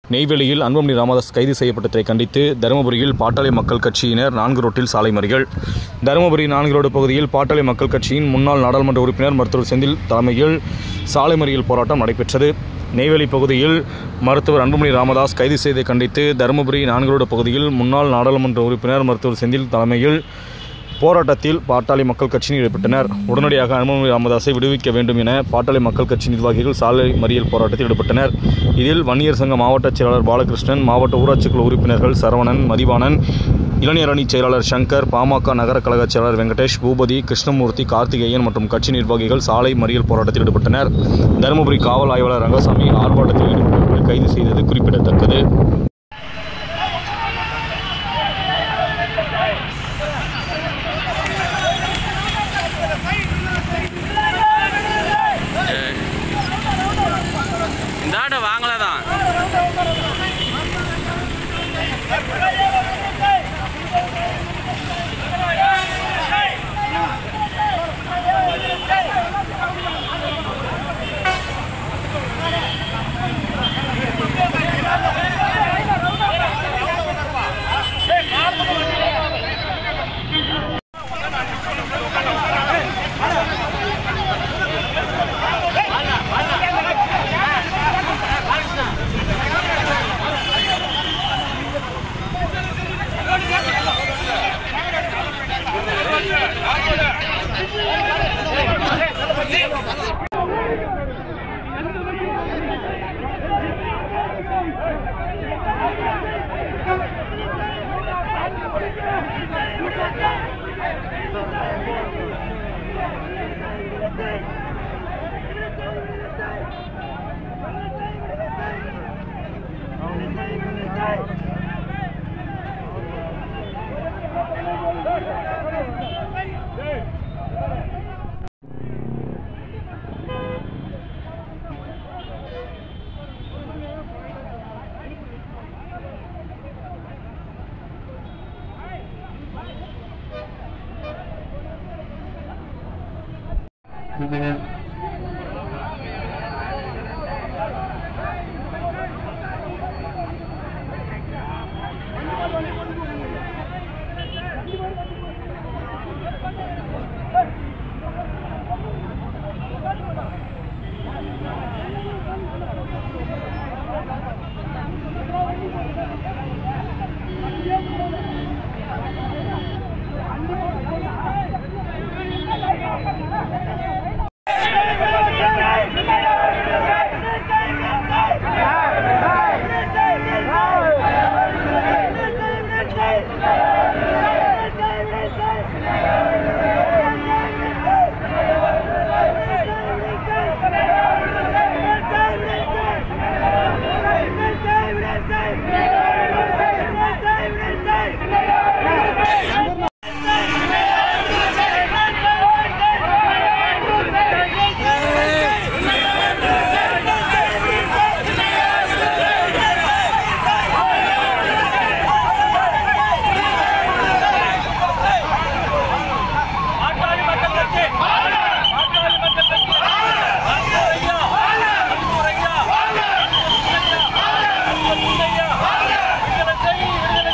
நெய்வேலியில் அன்புமணி ராமதாஸ் கைது செய்யப்பட்டதை கண்டித்து தருமபுரியில் பாட்டாளி மக்கள் கட்சியினர் நான்கு ரோட்டில் சாலை மறியல் தருமபுரி நான்கு ரோடு பகுதியில் பாட்டாளி மக்கள் கட்சியின் முன்னாள் நாடாளுமன்ற உறுப்பினர் மருத்துவர் செந்தில் தலைமையில் சாலை மறியல் போராட்டம் நடைபெற்றது நெய்வேலி பகுதியில் மருத்துவர் அன்புமணி ராமதாஸ் கைது செய்ததை கண்டித்து தருமபுரி நான்கு ரோடு பகுதியில் முன்னாள் நாடாளுமன்ற உறுப்பினர் மருத்துவர் செந்தில் தலைமையில் போராட்டத்தில் பாட்டாளி மக்கள் கட்சியினர் ஈடுபட்டனர் உடனடியாக அன்புமணி ராமதாஸை விடுவிக்க வேண்டும் என பாட்டாளி மக்கள் கட்சி நிர்வாகிகள் சாலை மறியல் போராட்டத்தில் ஈடுபட்டனர் இதில் வன்னியர் சங்க மாவட்ட செயலாளர் பாலகிருஷ்ணன் மாவட்ட ஊராட்சி குழு உறுப்பினர்கள் சரவணன் மதிவாணன் இளைஞர் அணி செயலாளர் சங்கர் பாமக நகர கழக செயலாளர் வெங்கடேஷ் பூபதி கிருஷ்ணமூர்த்தி கார்த்திகேயன் மற்றும் கட்சி நிர்வாகிகள் சாலை மறியல் போராட்டத்தில் ஈடுபட்டனர் தருமபுரி காவல் ஆய்வாளர் ரங்கசாமி ஆர்ப்பாட்டத்தில் ஈடுபட்டவர்களை கைது செய்தது குறிப்பிடத்தக்கது இந்த ஆட்டோ வாங்கல தான் பாட்டாளி மக்கள் கட்சி பாட்டாளி மக்கள் கட்சி ஐயா ஐயா விடுதலை செய் விடுதலை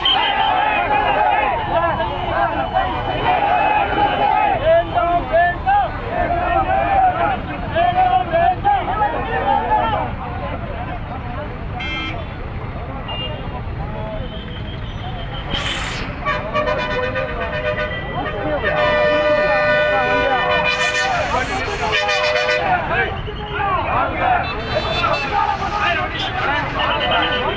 செய் வேண்டாம் வேண்டாம் வேண்டாம் வேண்டாம் வாங்க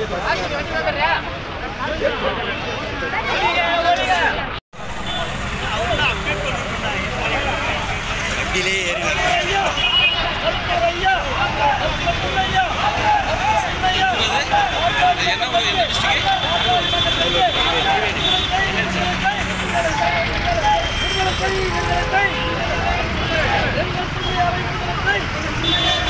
விடுதலை